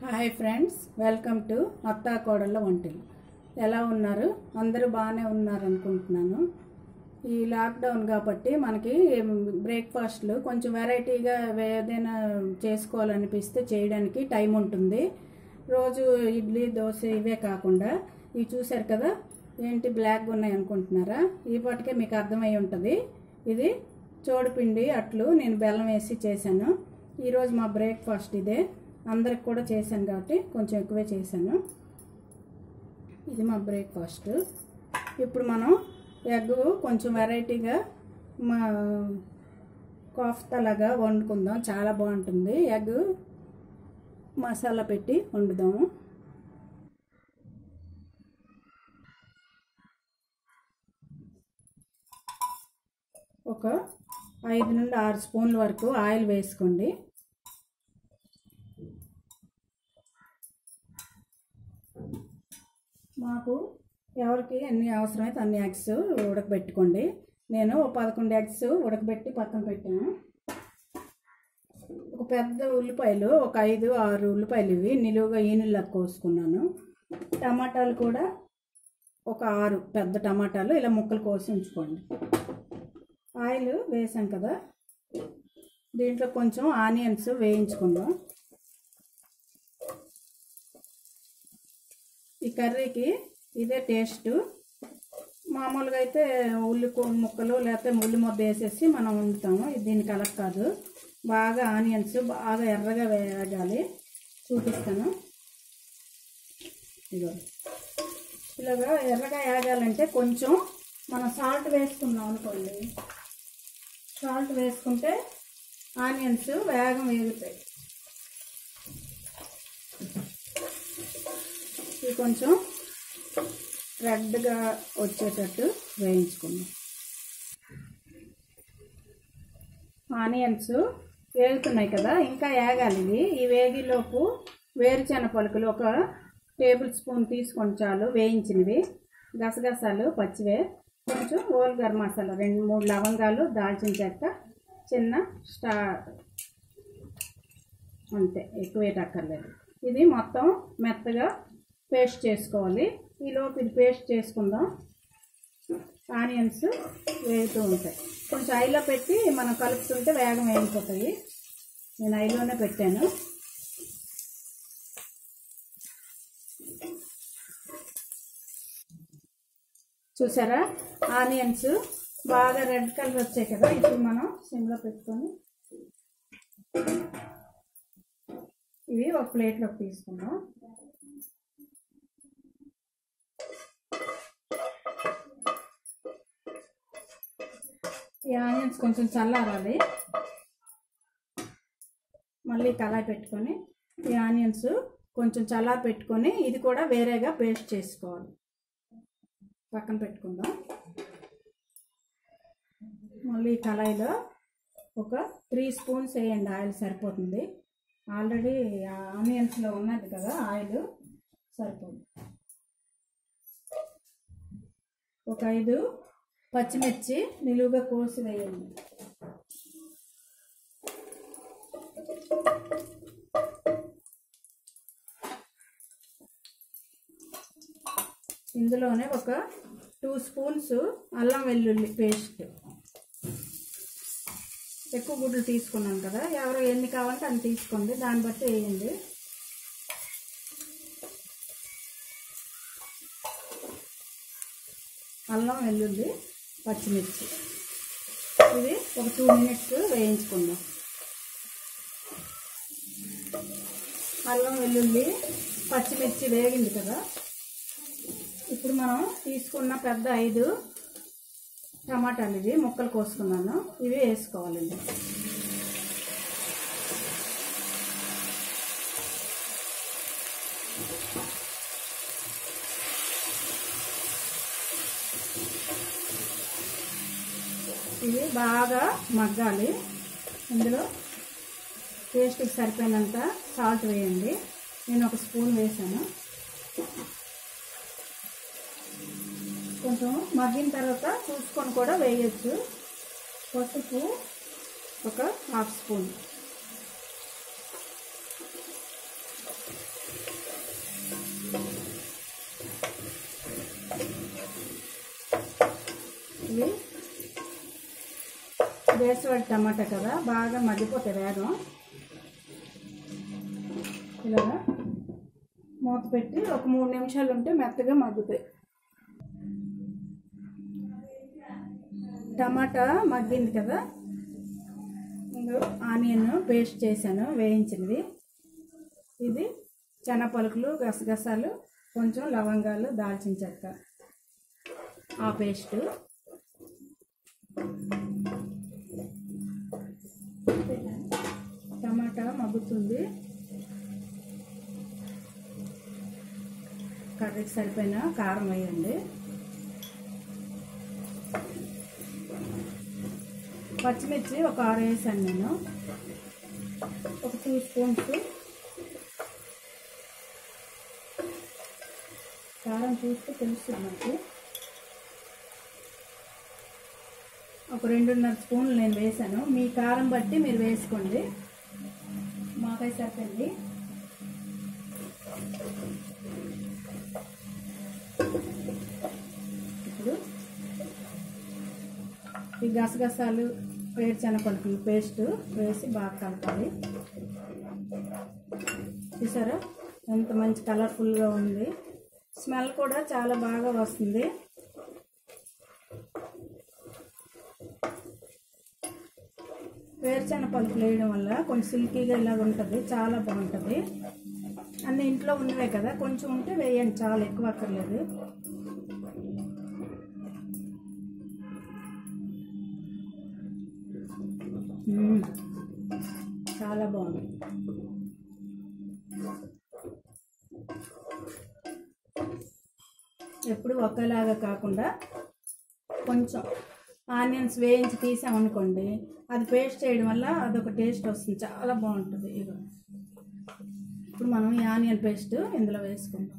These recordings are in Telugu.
హాయ్ ఫ్రెండ్స్ వెల్కమ్ టు అత్తా కోడళ్ళ వంటలు ఎలా ఉన్నారు అందరూ బాగానే ఉన్నారు అనుకుంటున్నాను ఈ లాక్డౌన్ కాబట్టి మనకి బ్రేక్ఫాస్ట్లు కొంచెం వెరైటీగా ఏదైనా చేసుకోవాలనిపిస్తే చేయడానికి టైం ఉంటుంది రోజు ఇడ్లీ దోశ ఇవే కాకుండా ఇవి చూశారు కదా ఏంటి బ్లాక్గా ఉన్నాయి అనుకుంటున్నారా ఈ పాటికే మీకు అర్థమై ఉంటుంది ఇది చోడుపిండి అట్లు నేను బెల్లం వేసి చేశాను ఈరోజు మా బ్రేక్ఫాస్ట్ ఇదే అందరికి కూడా చేశాను కాబట్టి కొంచెం ఎక్కువే చేశాను ఇది మా బ్రేక్ఫాస్ట్ ఇప్పుడు మనం ఎగ్ కొంచెం వెరైటీగా మా కోఫ్తాలాగా వండుకుందాం చాలా బాగుంటుంది ఎగ్ మసాలా పెట్టి వండుదాము ఒక ఐదు నుండి ఆరు స్పూన్ల వరకు ఆయిల్ వేసుకోండి మాకు ఎవరికి ఎన్ని అవసరమైతే అన్ని ఎగ్స్ ఉడకబెట్టుకోండి నేను ఒక పదకొండు ఎగ్స్ ఉడకబెట్టి పక్కన పెట్టాను ఒక పెద్ద ఉల్లిపాయలు ఒక ఐదు ఆరు ఉల్లిపాయలు ఇవి నిలువుగా ఈనుల్లా కోసుకున్నాను టమాటాలు కూడా ఒక ఆరు పెద్ద టమాటాలు ఇలా ముక్కలు కోసి ఉంచుకోండి ఆయిల్ వేసాం కదా దీంట్లో కొంచెం ఆనియన్స్ వేయించుకుందాం ఈ కర్రీకి ఇదే టేస్ట్ మామూలుగా అయితే ఉల్లి కూ- ముక్కలు లేకపోతే ఉల్లి ముద్ద వేసేసి మనం వండుతాము ఇది దీనికి అలా కాదు బాగా ఆనియన్స్ బాగా ఎర్రగా వేగాలి చూపిస్తాను ఇదిగో ఇలాగా ఎర్రగా వేగాలంటే కొంచెం మనం సాల్ట్ వేసుకున్నాం అనుకోండి సాల్ట్ వేసుకుంటే ఆనియన్స్ వేగం వేగుతాయి ఇవి కొంచెం రెడ్గా వచ్చేటట్టు వేయించుకుందాం ఆనియన్స్ వేగుతున్నాయి కదా ఇంకా వేగాలి ఇవి ఈ వేగిలోపు వేరుచెన పలుకులు ఒక టేబుల్ స్పూన్ తీసుకొని చాలు వేయించినవి గసగసాలు పచ్చివే కొంచెం ఓల్ గరం మసాలా రెండు మూడు లవంగాలు దాల్చిన చెక్క చిన్న స్టా అంతే ఎక్కువ వేయటక్కర్లేదు ఇది మొత్తం మెత్తగా పేస్ట్ చేసుకోవాలి ఈలోపు ఇది పేస్ట్ చేసుకుందాం ఆనియన్స్ వేగుతూ ఉంటాయి కొంచెం ఐలో పెట్టి మనం కలుపుతుంటే వేగం వేగిపోతాయి నేను ఐలోనే పెట్టాను చూసారా ఆనియన్స్ బాగా రెడ్ కలర్ వచ్చాయి కదా ఇప్పుడు మనం సిమ్లో పెట్టుకొని ఇవి ఒక ప్లేట్లోకి తీసుకుందాం ఈ ఆనియన్స్ కొంచెం చల్లారాలి మళ్ళీ కళాయి పెట్టుకొని ఈ ఆనియన్స్ కొంచెం చల్లారి పెట్టుకొని ఇది కూడా వేరేగా పేస్ట్ చేసుకోవాలి పక్కన పెట్టుకుందాం మళ్ళీ కళాయిలో ఒక త్రీ స్పూన్స్ వేయండి ఆయిల్ సరిపోతుంది ఆల్రెడీ ఆనియన్స్లో ఉన్నది కదా ఆయిల్ సరిపోతుంది ఒక ఐదు పచ్చిమిర్చి నిలువుగా కోసి వేయండి ఇందులోనే ఒక టూ స్పూన్స్ అల్లం వెల్లుల్లి పేస్ట్ ఎక్కువ గుడ్లు తీసుకున్నాం కదా ఎవరు ఎన్ని కావాలంటే అన్ని తీసుకోండి దాన్ని బట్టి వేయండి అల్లం వెల్లుల్లి పచ్చిమిర్చి ఇది ఒక టూ మినిట్స్ వేయించుకుందాం అల్లం వెల్లుల్లి పచ్చిమిర్చి వేగింది కదా ఇప్పుడు మనం తీసుకున్న పెద్ద ఐదు టమాటాలు ఇవి ముక్కలు కోసుకున్నాను ఇవి వేసుకోవాలండి ఇవి బాగా మగ్గాలి ఇందులో టేస్ట్కి సరిపోయినంత సాల్ట్ వేయండి నేను ఒక స్పూన్ వేసాను కొంచెం మగ్గిన తర్వాత చూసుకొని కూడా వేయచ్చు పసుపు ఒక హాఫ్ స్పూన్ ఇవి వేసవాడి టమాటా కదా బాగా మగ్గిపోతాయి వేగం ఇలాగా మూత పెట్టి ఒక మూడు నిమిషాలు ఉంటే మెత్తగా మగ్గుతాయి టమాటా మగ్గింది కదా ఇంకో ఆనియన్ పేస్ట్ చేశాను వేయించింది ఇది శనగపలుకులు గసగసాలు కొంచెం లవంగాలు దాల్చిన చెక్క ఆ పేస్ట్ టమాటా మగ్గుతుంది కర్రీకి సరిపోయిన కారం వేయండి పచ్చిమిర్చి ఒక ఆరు వేసాను నేను ఒక టూ స్పూన్స్ కారం చూస్తే తెలుస్తుంది మనకి ఒక రెండున్నర స్పూన్లు నేను వేసాను మీ కారం బట్టి మీరు వేసుకోండి మాకై సరిపోయింది ఇప్పుడు ఈ గసగసాలు వేరుశనగపలుకులు పేస్ట్ వేసి బాగా కలపాలి చూసారా ఎంత మంచి కలర్ఫుల్గా ఉంది స్మెల్ కూడా చాలా బాగా వస్తుంది వేరుశనగ పలుకులు వేయడం వల్ల కొంచెం సిల్కీగా ఇలాగ ఉంటుంది చాలా బాగుంటుంది అన్ని ఇంట్లో ఉన్నవే కదా కొంచెం ఉంటే వేయండి చాలా ఎక్కువ అక్కర్లేదు మ్మ్. చాలా బాగుంది ఎప్పుడు ఒకేలాగా కాకుండా కొంచెం ఆనియన్స్ వేయించి తీసామనుకోండి అది పేస్ట్ చేయడం వల్ల అదొక టేస్ట్ వస్తుంది చాలా బాగుంటుంది ఇది ఇప్పుడు మనం ఈ ఆనియన్ పేస్ట్ ఇందులో వేసుకుందాం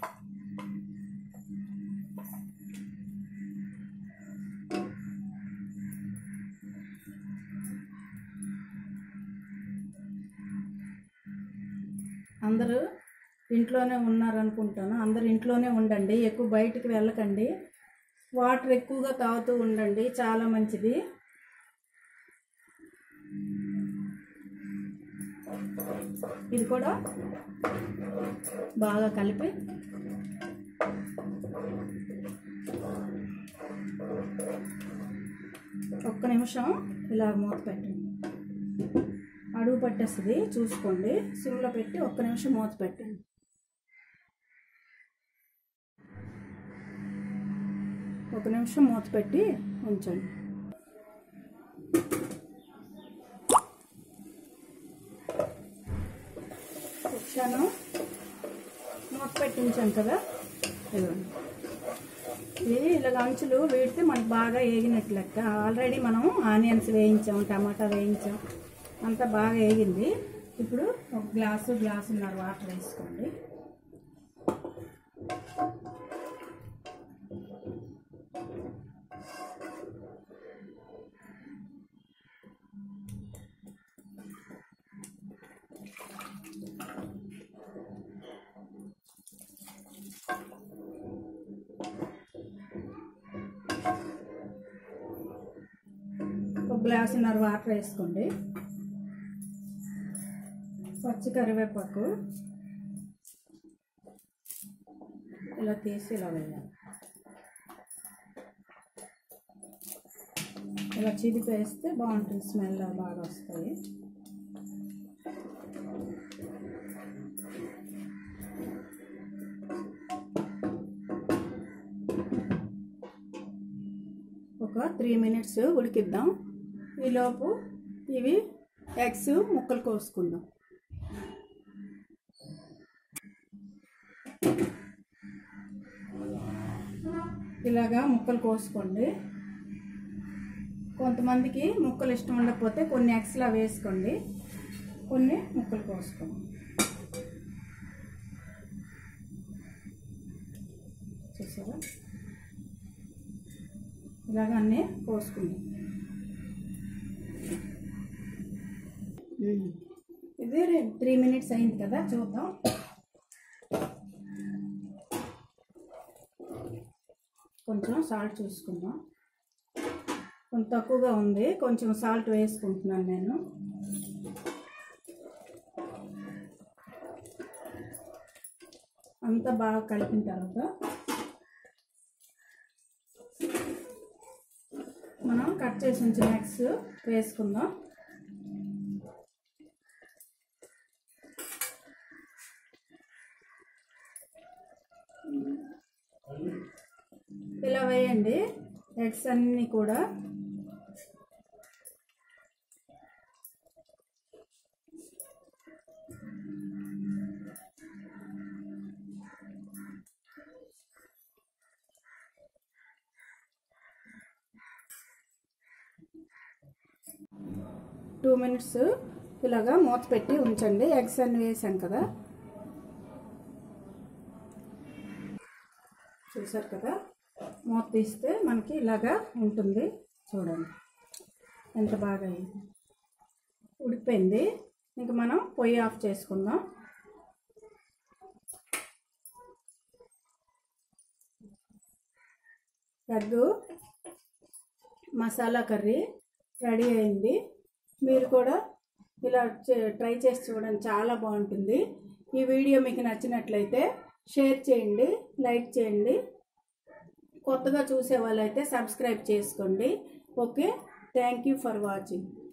అందరూ ఇంట్లోనే ఉన్నారనుకుంటాను అందరు ఇంట్లోనే ఉండండి ఎక్కువ బయటికి వెళ్ళకండి వాటర్ ఎక్కువగా తాగుతూ ఉండండి చాలా మంచిది ఇది కూడా బాగా కలిపి ఒక్క నిమిషం ఇలా మూత పెట్టండి అడుగు పట్టేస్తుంది చూసుకోండి సిమ్లో పెట్టి ఒక్క నిమిషం మూత పెట్టండి ఒక నిమిషం మూత పెట్టి ఉంచండి వచ్చాను మూత పెట్టి ఉంచాను కదా ఇదిగోండి ఇది ఇలాగ అంచులు వేడితే మనకు బాగా వేగినట్టు లెక్క ఆల్రెడీ మనం ఆనియన్స్ వేయించాం టమాటా వేయించాం అంతా బాగా వేగింది ఇప్పుడు ఒక గ్లాసు గ్లాసున్నర వాటర్ వేసుకోండి ఒక గ్లాసున్నర వాటర్ వేసుకోండి పచ్చి కరివేపాకు ఇలా తీసి ఇలా వేయాలి ఇలా చిదిపి వేస్తే బాగుంటుంది స్మెల్ బాగా వస్తాయి ఒక త్రీ మినిట్స్ ఉడికిద్దాం ఈలోపు ఇవి ఎగ్స్ ముక్కలు కోసుకుందాం ఇలాగా ముక్కలు కోసుకోండి కొంతమందికి ముక్కలు ఇష్టం ఉండకపోతే కొన్ని ఎగ్స్లా వేసుకోండి కొన్ని ముక్కలు కోసుకోండి చూసారా ఇలాగ అన్నీ కోసుకుందాం ఉమ్. ఇది త్రీ మినిట్స్ అయింది కదా చూద్దాం కొంచెం సాల్ట్ చూసుకుందాం కొంచెం తక్కువగా ఉంది కొంచెం సాల్ట్ వేసుకుంటున్నాను నేను అంతా బాగా కలిపిన తర్వాత మనం కట్ చేసి ఉంచిన ఎగ్స్ వేసుకుందాం ఇలా వేయండి ఎగ్స్ అన్నీ కూడా టూ మినిట్స్ ఇలాగా మూత పెట్టి ఉంచండి ఎగ్స్ అన్ని వేసాం కదా చూసారు కదా మూత తీస్తే మనకి ఇలాగా ఉంటుంది చూడండి ఎంత బాగా అయింది ఉడికిపోయింది ఇంక మనం పొయ్యి ఆఫ్ చేసుకుందాం ఎగ్ మసాలా కర్రీ రెడీ అయింది మీరు కూడా ఇలా చే- ట్రై చేసి చూడండి చాలా బాగుంటుంది ఈ వీడియో మీకు నచ్చినట్లయితే షేర్ చేయండి లైక్ చేయండి కొత్తగా చూసే వాళ్ళైతే సబ్స్క్రైబ్ చేసుకోండి okay thank you for watching